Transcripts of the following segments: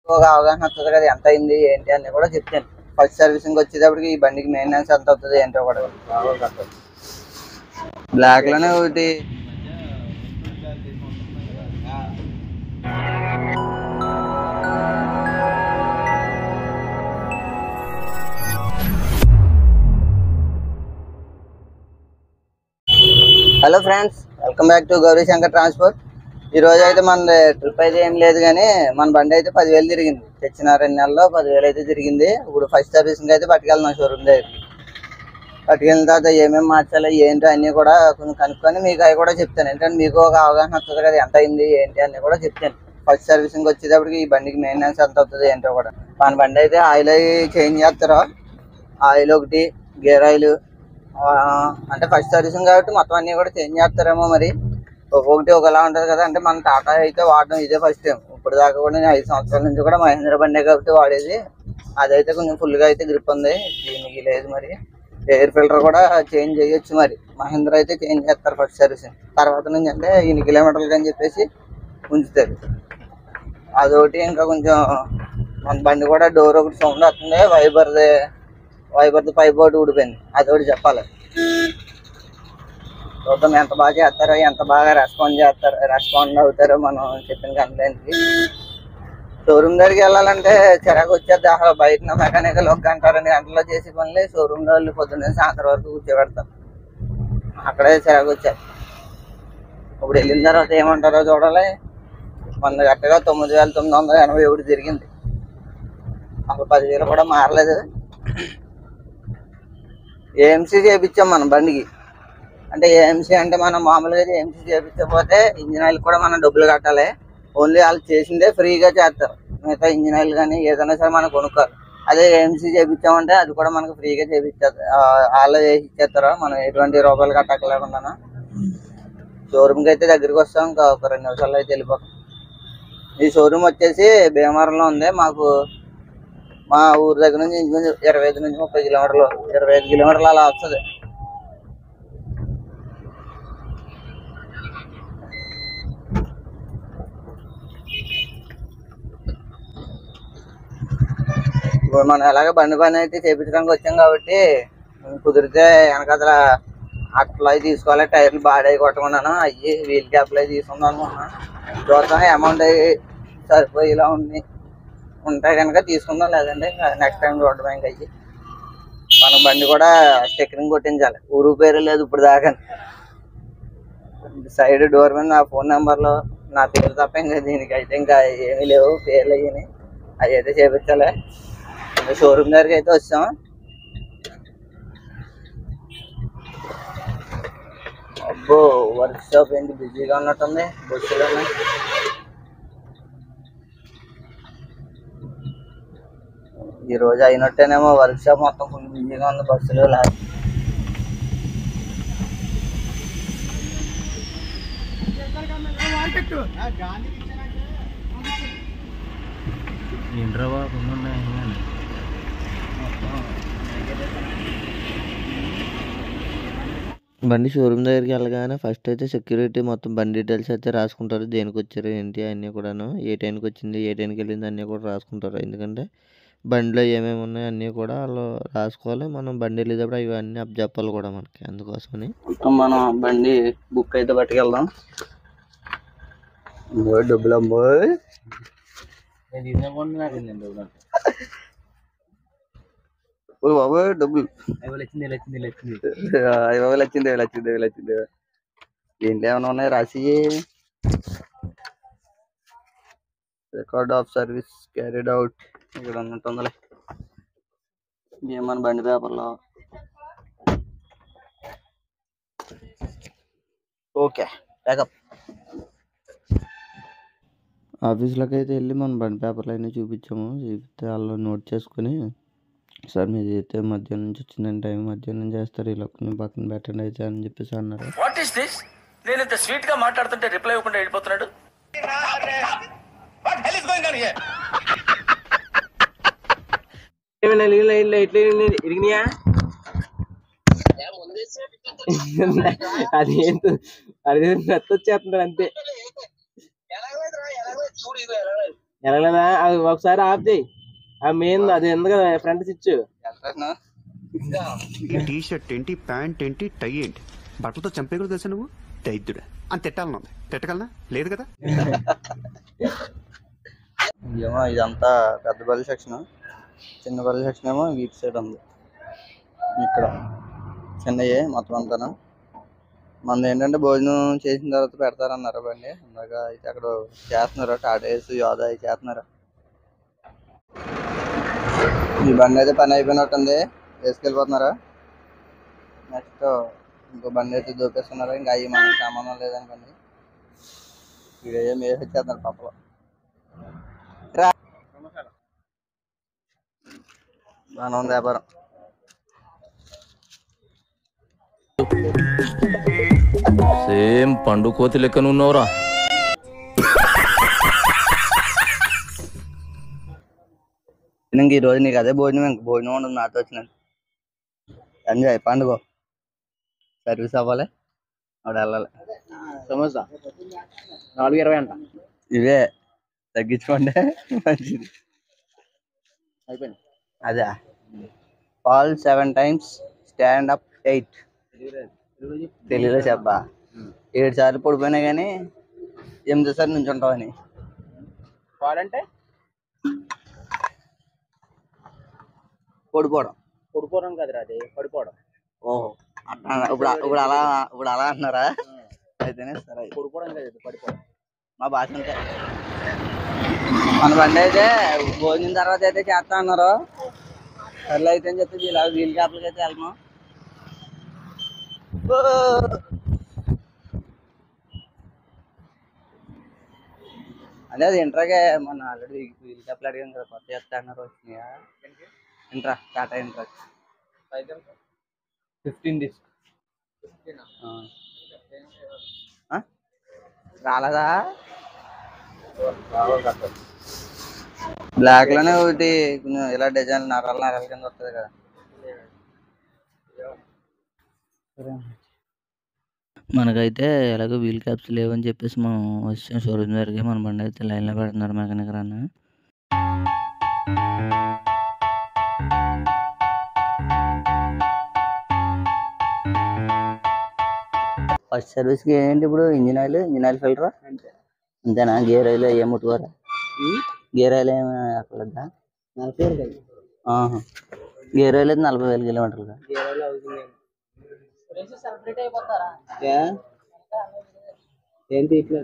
ఒక అవగాహన వస్తుంది కదా ఎంత అయింది ఏంటి అని కూడా చెప్తాను ఫస్ట్ సర్వీసింగ్ వచ్చేటప్పటికి ఈ బండికి మెయింటెనెన్స్ ఎంత అవుతుంది ఏంటో కూడా బ్లాక్ లోనే ఒకటి hello friends welcome back to Gowri Shankar transport ఈ రోజు అయితే మన ట్రిప్ అయితే ఏం లేదు కానీ మన బండి అయితే పదివేలు తిరిగింది తెచ్చిన రెండు నెలల్లో పదివేలు అయితే తిరిగింది ఇప్పుడు ఫస్ట్ సర్వీసింగ్ అయితే పట్టుకెళ్తున్నాం షోరూమ్ దగ్గరికి పట్టుకెళ్ళిన తర్వాత ఏమేమి మార్చాలి ఏంటో అన్నీ కూడా కొంచెం కనుక్కొని మీకు అవి కూడా చెప్తాను ఏంటంటే మీకు ఒక అవగాహన వస్తుంది కదా ఎంత అయింది ఏంటి అన్నీ కూడా చెప్తాను ఫస్ట్ సర్వీసింగ్ వచ్చేటప్పటికి ఈ బండికి మెయింటెనెన్స్ ఎంత అవుతుంది ఏంటో కూడా మన బండి అయితే ఆయిల్ అవి చేంజ్ చేస్తారో ఆయిల్ ఒకటి గేర్ ఆయిల్ ఆ, అంటే ఫస్ట్ సర్వీసింగ్ కాబట్టి మొత్తం అన్ని కూడా చేంజ్ చేస్తారేమో మరి ఒక్కొక్కటి ఒకలా ఉంటది కదా అంటే మన టాటా అయితే వాడడం ఇదే ఫస్ట్ టైం ఇప్పుడు దాకా కూడా నేను ఐదు సంవత్సరాల నుంచి కూడా మహేంద్ర బండే కాబట్టి వాడేది అదైతే కొంచెం full గా అయితే గ్రిప్ ఉంది దీనికి లేదు మరి ఎయిర్ ఫిల్టర్ కూడా చేంజ్ చేయొచ్చు మరి మహేంద్ర అయితే చేంజ్ చేస్తారు ఫస్ట్ సర్వీసింగ్ తర్వాత నుంచి అంటే ఇన్ని కిలోమీటర్లు అని చెప్పేసి ఉంచుతారు అదొకటి ఇంకా కొంచెం మన బండి కూడా డోర్ ఒకటి సౌండ్ వస్తుంది వైబర్ది వైబర్ది పైప్ ఒకటి ఊడిపోయింది అది ఒకటి చెప్పాలి చూద్దాం ఎంత బాగా చేస్తారో ఎంత బాగా రెస్పాండ్ చేస్తారో రెస్పాండ్ అవుతారో మనం చెప్పిన కంప్లైంట్కి షోరూమ్ దగ్గరికి వెళ్ళాలంటే చిరాకు వచ్చేది అసలు బయట మెకానికల్ ఒక గంట రెండు గంటల్లో చేసి పనులు షోరూమ్ లో వెళ్ళి పొద్దున్నే సాయంత్రం వరకు కూర్చోబెడతాం అక్కడే చిరాకు వచ్చేది ఇప్పుడు వెళ్ళిన తర్వాత ఏమంటారో చూడాలి మన కరెక్ట్గా తొమ్మిది వేల తొమ్మిది వందల ఎనభై ఒకటి తిరిగింది అసలు పదివేలు కూడా మారలేదు ఏఎంసీ చేయించాం మనం బండికి అంటే ఏఎంసీ అంటే మనం మామూలుగా ఏఎంసీ చేయించకపోతే ఇంజిన్ ఆయిల్ కూడా మనం డబ్బులు కట్టాలి ఓన్లీ వాళ్ళు చేసిందే ఫ్రీగా చేస్తారు మిగతా ఇంజిన్ ఆయిల్ కానీ ఏదైనా సరే మనం కొనుక్కోవాలి అదే ఏఎంసీ చేయించామంటే అది కూడా మనకు ఫ్రీగా చేయించారు వాళ్ళు చేసి ఇచ్చేస్తారు మనం ఎటువంటి రూపాయలు కట్టలేకుండా షోరూమ్కి అయితే దగ్గరికి వస్తాం ఇంకా ఒక రెండు నిమిషాల్లో అయితే వెళ్ళిపోతాం ఈ షోరూమ్ వచ్చేసి భీమవరంలో ఉంది మాకు మా ఊరు దగ్గర నుంచి ఇంచుమించు ఇరవై ఐదు నుంచి ముప్పై కిలోమీటర్లు ఇరవై ఐదు కిలోమీటర్లు అలా వస్తుంది ఇప్పుడు మనం ఎలాగ బండి పని అయితే చేపించడానికి వచ్చాం కాబట్టి కుదిరితే వెనకాతల అట్లా అవి తీసుకోవాలి టైర్లు బాడీ కొట్టకుండాను అయ్యి వీల్ క్యాప్లు అవి తీసుకుందాం అనుకున్నాను చూద్దాం అమౌంట్ అవి సరిపోయేలా ఉంది ఉంటాయి కనుక తీసుకుందాం లేదంటే నెక్స్ట్ టైం చూడడం ఇంకా అయ్యి మన బండి కూడా స్టిక్కరింగ్ కొట్టించాలి ఊరు పేరు లేదు ఇప్పుడు దాకా సైడ్ డోర్ మీద నా ఫోన్ నెంబర్లో నా పేరు తప్ప ఇంకా దీనికి అయితే ఇంకా ఏమీ లేవు పేర్లు అయ్యి అవి అయితే చేపించాలి షోరూమ్ దగ్గరికి అయితే వచ్చాం అబ్బో వర్క్ షాప్ ఏంటి బిజీగా ఉన్నట్టుంది బస్సులు ఉన్నాయి ఈ రోజు అయినట్టేనేమో వర్క్ షాప్ మొత్తం ఫుల్ బిజీగా ఉంది బస్సులు లా- బండి షోరూమ్ దగ్గరికి వెళ్ళగానే ఫస్ట్ అయితే సెక్యూరిటీ మొత్తం బండి డీటెయిల్స్ అయితే రాసుకుంటారు దేనికి వచ్చారు ఏంటి అన్నీ కూడాను ఏ టైంకి వచ్చింది ఏ టైంకి వెళ్ళింది అన్నీ కూడా రాసుకుంటారు ఎందుకంటే బండిలో ఏమేమి ఉన్నాయి అన్నీ కూడా వాళ్ళు రాసుకోవాలి మనం బండి వెళ్ళేటప్పుడు అవి అన్నీ అప్ చెప్పాలి కూడా మనకి అందుకోసమని మొత్తం మనం బండి బుక్ అయితే పట్టుకెళ్దాం అమ్మోయ్, డబ్బులు అమ్మోయ్ ఓ బాబోయ్ డబ్బులు అయ్య బాబోయ్ వచ్చింది వచ్చింది వచ్చింది ఏంటి ఏమైనా ఉన్నాయి రాసి record of service carried out ఇక్కడ ఉన్నట్టుందిలే ఏమన్నా బండి పేపర్లో ఓకే బ్యాకప్ ఆఫీస్లోకి అయితే వెళ్ళి మన బండి పేపర్లు అన్నీ చూపించాము చూపిస్తే వాళ్ళు నోట్ చేసుకుని సార్ మీది అయితే మధ్యాహ్నం నుంచి వచ్చిందని టైం మధ్యాహ్నం చేస్తారు ఇలా కొంచెం పక్కన పెట్టండి అయితే అని చెప్పేసి అన్నారు వాట్ ఈస్ దిస్ నేను ఇంత స్వీట్ గా మాట్లాడుతుంటే రిప్లై ఇవ్వకుండా వెళ్ళిపోతున్నాడు ఇరిగినాయా అది ఏంటో అది మెత్త వచ్చేస్తున్నారు అంతే ఎలాగలేదా అది ఒకసారి ఆపుతాయి ఆ మెయిన్ అది ఉంది కదా ఫ్రంట్ స్విచ్ వెళ్తాను ఈ టీ షర్ట్ ఏంటి ప్యాంట్ ఏంటి టై ఏంటి బట్టలతో చంపే కూడా తెలుసా నువ్వు దైద్యుడా అని తిట్టాలనుంది తిట్టగలనా లేదు కదా ఏమో ఇదంతా పెద్ద బల్లి సెక్షన్ చిన్న బల్లి సెక్షన్ ఏమో వీటి సైడ్ ఉంది ఇక్కడ చిన్నయే మొత్తం అంతాను మన ఏంటంటే భోజనం చేసిన తర్వాత పెడతారన్నారు బండి ఇందాక అయితే అక్కడ చేస్తున్నారు టాటా ఏస్ యోధా అవి చేస్తున్నారు ఈ బండి అయితే పని అయిపోయినట్టుంది వేసుకెళ్ళిపోతున్నారా నెక్స్ట్ ఇంకో బండి అయితే దూపేస్తున్నారు ఇంకా అవి మనకి సంబంధం లేదనుకోండి ఇక ఏం వేసి వచ్చేస్తున్నారు పప్పలో బాగానే ఉంది వ్యాపారం సేమ్ పండు కోతి లెక్కనున్నావురా ఇంక ఈ రోజు నీకు అదే భోజనం ఇంక భోజనం ఉండదు నాతో వచ్చినాను ఎంజాయ్ పండుగ సర్వీస్ అవ్వాలి ఆవిడ వెళ్ళాలి సమోసా నాలుగు ఇరవై అంట ఇవే తగ్గించుకోండి మంచిది అయిపోయింది అదే fall seven times stand up eight తెలుగులో చెప్పా ఏడు సార్లు పడిపోయినా కానీ ఎనిమిది సార్లు నుంచి ఉంటామని కావాలంటే పడిపోవడం పడిపోవడం కదరా అది పడిపోవడం ఓహో అట్లా ఇప్పుడు ఇప్పుడు అలా ఇప్పుడు అలా అంటున్నారా అయితేనే సరే పడిపోవడం కాదు అది పడిపోవడం మా భాష అంతే మన బండి అయితే భోజనం తర్వాత అయితే చేస్తా అన్నారు సర్లే అయితే అని చెప్పి ఇలా వీల్ క్యాప్లకి అయితే వెళ్తున్నాం ఓ! అదే అది ఇంట్రాగే మొన్న ఆల్రెడీ వీల్ క్యాప్లు అడిగాం కదా కొత్త చేస్తా అన్నారు వచ్చినాయా Intra Tata Intra fifteen disc రాలేదా బ్లాక్ లోనే ఒకటి కొంచెం ఇలా డిజైన్ నరాలు నరాల కింద వస్తుంది కదా మనకైతే ఎలాగో వీల్ క్యాప్స్ లేవని చెప్పేసి మనం వచ్చాం షోరూమ్ దగ్గరికి మన బండి అయితే లైన్లో పెడుతున్నారు మెకానిక్ రాన్న ఫస్ట్ సర్వీస్ కి ఏంటి ఇప్పుడు engine oil engine oil filter అంతేనా గేర్ ఆయిల్ ఏం ముట్టుకోరా గేర్ ఆయిల్ ఏమి అక్కర్లేదా నలభై వేలు కాదు ఆహా. గేర్ ఆయిల్ అయితే నలభై వేల కిలోమీటర్లు ఇరవై అవుతుంది ఏంటి ఇట్లా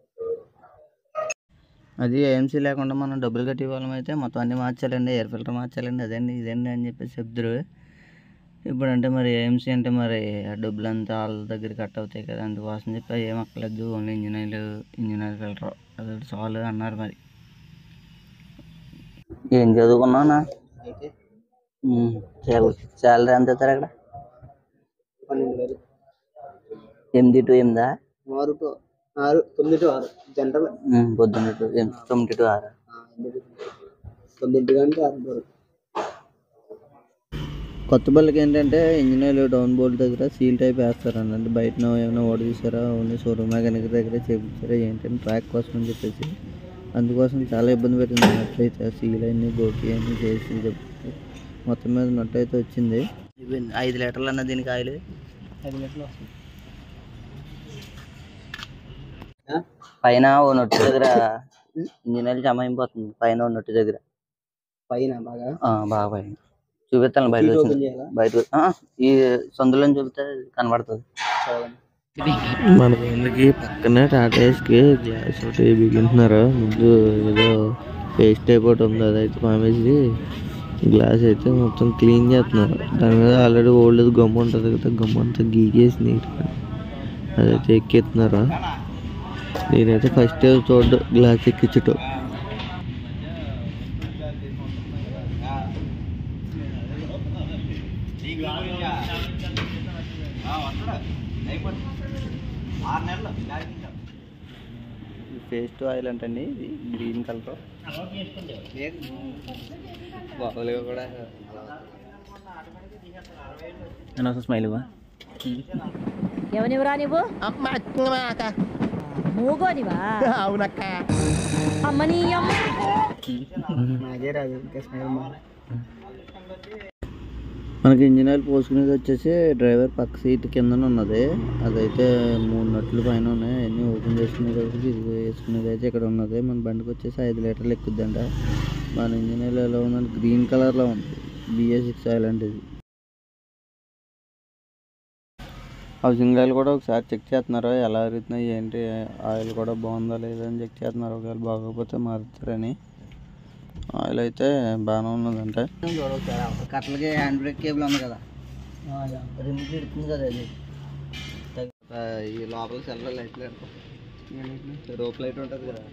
అది ఏఎంసీ లేకుండా మనం డబ్బులు కట్టి ఇవ్వాలం అయితే మొత్తం అన్ని మార్చాలండి ఎయిర్ ఫిల్టర్ మార్చాలండి అదండి ఇదండి అని చెప్పేసి చెప్తారు ఇప్పుడు అంటే మరి ఏఎంసీ అంటే మరి ఆ డబ్బులు అంతా వాళ్ళ దగ్గర కట్ అవుతాయి కదా అందుకోసం చెప్పి ఏం అక్కర్లేదు only engine oil engine oil filter అది చాలు అన్నారు మరి ఏం చదువుకున్నావునా శాలరీ ఎంత ఇస్తారు అక్కడ పన్నెండు వేలు ఎనిమిది టు ఎనిమిదా ఆరు టు ఆరు తొమ్మిది టు ఆరు జనరల్ ఉమ్, పొద్దున్న టు ఎనిమిది తొమ్మిది టు ఆరు తొమ్మిది గంటలు ఆరు వరకు కొత్త బళ్ళకి ఏంటంటే ఇంజిన్ ఆయిల్ డౌన్ బోల్ట్ దగ్గర సీల్ టైప్ వేస్తారు అంటే బయట ఏమైనా ఓడ తీసారా ఓన్లీ షోరూమ్ మెకానిక్ దగ్గర చేయించారా ఏంటంటే ట్రాక్ కోసం అని చెప్పేసి అందుకోసం చాలా ఇబ్బంది పెట్టింది నట్లయితే ఆ సీల్ అన్ని గోకి అన్ని చేసి చెప్పి మొత్తం మీద నట్టు అయితే వచ్చింది ఇవి ఐదు లీటర్లు అన్న దీనికి ఆయిల్ ఐదు గంటలు వస్తుంది పైన ఓ నొట్టు దగ్గర ఇంజిన్ ఆయిల్ జమ అయిపోతుంది పైన ఓ నొట్టు దగ్గర పైన బాగా ఆ, బాగా పైన చూపిస్తాను బయట సీట్ వచ్చింది ఓపెన్ చేయాలా బయట ఆ, ఈ సందులో చూపితే కనబడుతుంది చూడండి మన బండికి పక్కనే టాటా ఏస్కి గ్లాస్ ఒకటి బిగింటున్నారు ముందు ఏదో పేస్ట్ టైప్ ఒకటి ఉంది అదైతే పామేసి గ్లాస్ అయితే మొత్తం క్లీన్ చేస్తున్నారు దాని మీద ఆల్రెడీ ఓల్డ్ గమ్ము ఉంటుంది కదా గమ్ము అంతా గీకేసి నీట్గా అదైతే ఎక్కిస్తున్నారు నేనైతే ఫస్ట్ చూడ్డు గ్లాస్ ఎక్కించటం పేస్ట్ ఆయిల్ అంటండి ఇది గ్రీన్ కలర్ బాగులుగా కూడా నేను ఒక స్మైల్ ఇవ్వ ఎవనివరా నువ్వు మూగోనివా అమ్మని అమ్మ నాకే రాదు ఇంకా స్మైల్ మా మనకి ఇంజిన్ ఆయిల్ పోసుకునేది వచ్చేసి డ్రైవర్ పక్క సీట్ కిందన ఉన్నది అదైతే మూడు నట్లు పైన ఉన్నాయి అన్నీ ఓపెన్ చేసుకునేది ఒకటి ఇది వేసుకునేది అయితే ఇక్కడ ఉన్నది మన బండికి వచ్చేసి ఐదు లీటర్లు ఎక్కుద్దంట మన ఇంజిన్ ఆయిల్ ఎలా ఉందంటే గ్రీన్ కలర్లో ఉంది బిఏ సిక్స్ ఆయిల్ అంటే ఇది హౌసింగ్ ఆయిల్ కూడా ఒకసారి చెక్ చేస్తున్నారు ఎలా అరుగుతున్నాయి ఏంటి ఆయిల్ కూడా బాగుందా లేదా అని చెక్ చేస్తున్నారు ఒకవేళ బాగోకపోతే మారుతారని ఆయిల్ అయితే బాగానే ఉన్నదంటే చూడవచ్చు కట్టలకి హ్యాండ్ బ్రేక్ కేబుల్ ఉంది కదా రిమోట్ ఇడుతుంది కదా అది ఆ, ఈ లోపల సెల్ లైట్లు రోప్ లైట్ ఉంటుంది కదా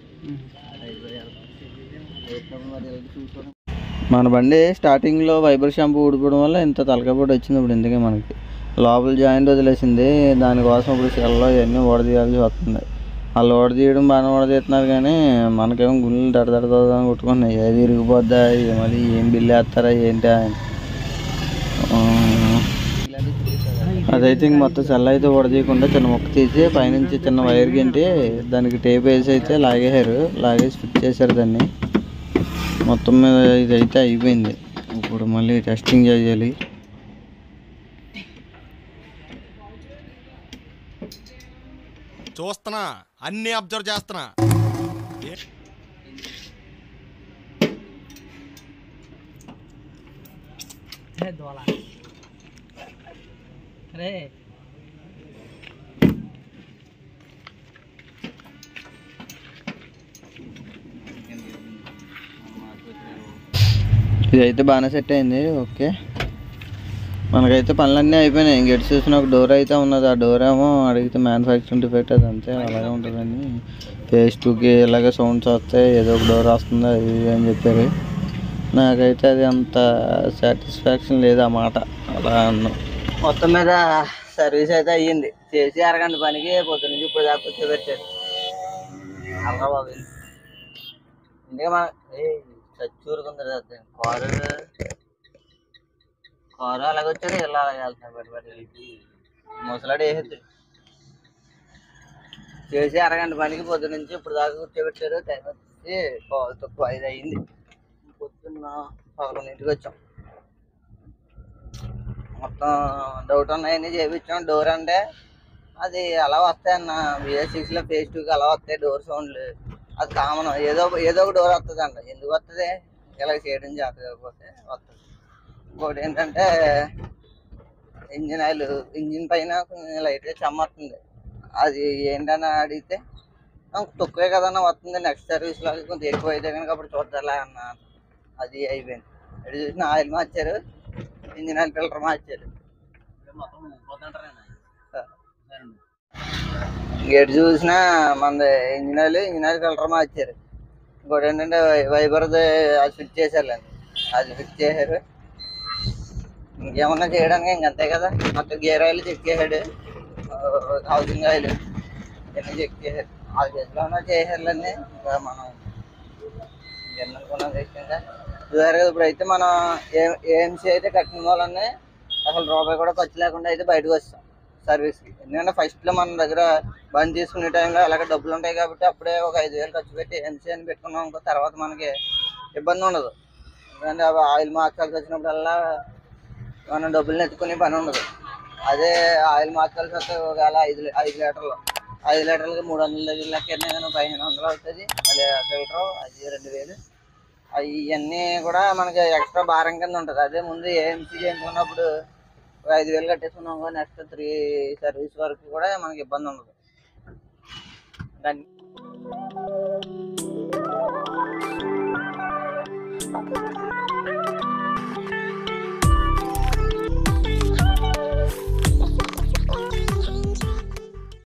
మన బండి స్టార్టింగ్లో వైబర్ షాంపూ ఊడిపోవడం వల్ల ఇంత తలకాపోటు వచ్చింది ఇప్పుడు ఇందుకే మనకి లోపల జాయింట్ వదిలేసింది దానికోసం ఇప్పుడు సెల్లో ఇవన్నీ ఓడదీయాల్సి వస్తుంది వాళ్ళు ఓడదీయడం బాగానే ఓడదీస్తున్నారు కానీ మనకేమో గుండెలు దడదడదా కొట్టుకున్నాయి ఏది ఇరిగిపోద్దా ఇది మళ్ళీ ఏం బిల్లు వేస్తారా ఏంటి అని ఆ, అదైతే ఇంక మొత్తం సెల్ అయితే ఉడదీయకుండా చిన్న ముక్క తీసి పైనుంచి చిన్న వైర్ గింటి దానికి టేప్ వేసి అయితే లాగేశారు లాగేసి ఫిట్ చేశారు దాన్ని మొత్తం మీద ఇదైతే అయిపోయింది ఇప్పుడు మళ్ళీ టెస్టింగ్ చేయాలి చూస్తున్నా అన్ని అబ్జర్వ్ చేస్తున్నా అరే ఇదైతే బాగానే సెట్ అయింది ఓకే మనకైతే పనులన్నీ అయిపోయినాయి ఇంకెటు చూసిన ఒక డోర్ అయితే ఉన్నది ఆ డోర్ ఏమో అడిగితే మ్యానుఫ్యాక్చరింగ్ డిఫెక్ట్ అది అంతే అలాగే ఉంటుందని ఫేస్ టూకి ఇలాగే సౌండ్స్ వస్తాయి ఏదో ఒక డోర్ వస్తుంది అది ఇది అని చెప్పారు నాకైతే అది అంత సాటిస్ఫాక్షన్ లేదు ఆ మాట అలా అన్నాం మొత్తం మీద సర్వీస్ అయితే అయ్యింది చేసి అరగంట పనికి పొద్దు నుంచి ఇప్పుడు దాకా కూర్చోబెట్టారు అలా బాబు ఇంకే మన చచ్చూరుకుంది కారు కారు అలాగ వచ్చాడు ఇలా అలాగే వెళ్తున్నాడు బట్టి బట్టి ముసలాడు వేసేది చేసి అరగంట పనికి పొద్దు నుంచి ఇప్పుడు దాకా కూర్చోబెట్టారు టైం వచ్చి పావు తక్కువ ఐదు అయింది పొద్దున్న పదకొండింటికి వచ్చాం మొత్తం డౌట్ ఉన్నాయని చేయించాం డోర్ అంటే అది అలా వస్తాయి అన్న బిఎస్ సిక్స్ లో ఫేస్ టూకి అలా వస్తాయి డోర్ సౌండ్లు అది కామన్ ఏదో ఏదో ఒక డోర్ వస్తుంది అంట ఎందుకు వస్తుంది ఇలా చేయడం చేత కాకపోతే వస్తుంది ఇంకోటి ఏంటంటే ఇంజిన్ ఆయిల్ ఇంజిన్ పైన కొంచెం లైట్గా చెమ్మొస్తుంది అది ఏంటని అడిగితే "ఆ, తక్కువే కదన్నా వస్తుంది నెక్స్ట్ సర్వీస్ లో కొంచెం ఎక్కువ అయితే కనుక అప్పుడు చూద్దాలే అన్న అది అయిపోయింది ఎటు చూసిన ఆయిల్ మార్చారు ఇంజిన్ ఆయిల్ ఫిల్టర్ మార్చారు ఎటు చూసినా మన engine oil engine oil filter మార్చారు ఇంకోటి ఏంటంటే వైబర్ది అది ఫిట్ చేశారులేండి అది ఫిట్ చేశారు ఇంకేమన్నా చేయడానికి ఇంకంతే కదా మొత్తం గేర్ ఆయిల్ చెక్ చేశాడు హౌసింగ్ ఆయిల్ ఇవన్నీ చెక్ చేశారు వాళ్ళ చేతిలో ఉన్న చేశారులన్నీ ఇంకా మనం ఎన్ననుకున్నాం ఇంకా చూసారు కదా ఇప్పుడైతే మనం ఏ ఏఎంసీ అయితే కట్టిన వాళ్ళని అసలు రూపాయి కూడా ఖర్చు లేకుండా అయితే బయటకు వస్తాం సర్వీస్కి ఎందుకంటే ఫస్ట్లో మన దగ్గర బంద్ తీసుకునే టైంలో అలాగే డబ్బులు ఉంటాయి కాబట్టి అప్పుడే ఒక ఐదు వేలు ఖర్చు పెట్టి ఏఎంసీ అని పెట్టుకున్నాం అనుకో తర్వాత మనకి ఇబ్బంది ఉండదు ఎందుకంటే అవి ఆయిల్ మార్చాల్సి వచ్చినప్పుడల్లా మనం డబ్బులు ఎత్తుకునే పని ఉండదు అదే ఆయిల్ మార్చాల్సి వస్తే ఒకవేళ ఐదు లీ- ఐదు లీటర్లు ఐదు లీటర్లకి మూడు వందల లెక్క పదిహేను వందలు అవుతుంది అదే ఫిల్టర్ అది రెండు వేలు అవి ఇవన్నీ కూడా మనకి ఎక్స్ట్రా భారం కింద ఉంటుంది అదే ముందు ఏఎంసీ చేయించుకున్నప్పుడు ఒక ఐదు వేలు కట్టేసుకున్నాం నెక్స్ట్ త్రీ సర్వీస్ వరకు కూడా మనకి ఇబ్బంది ఉండదు దాన్ని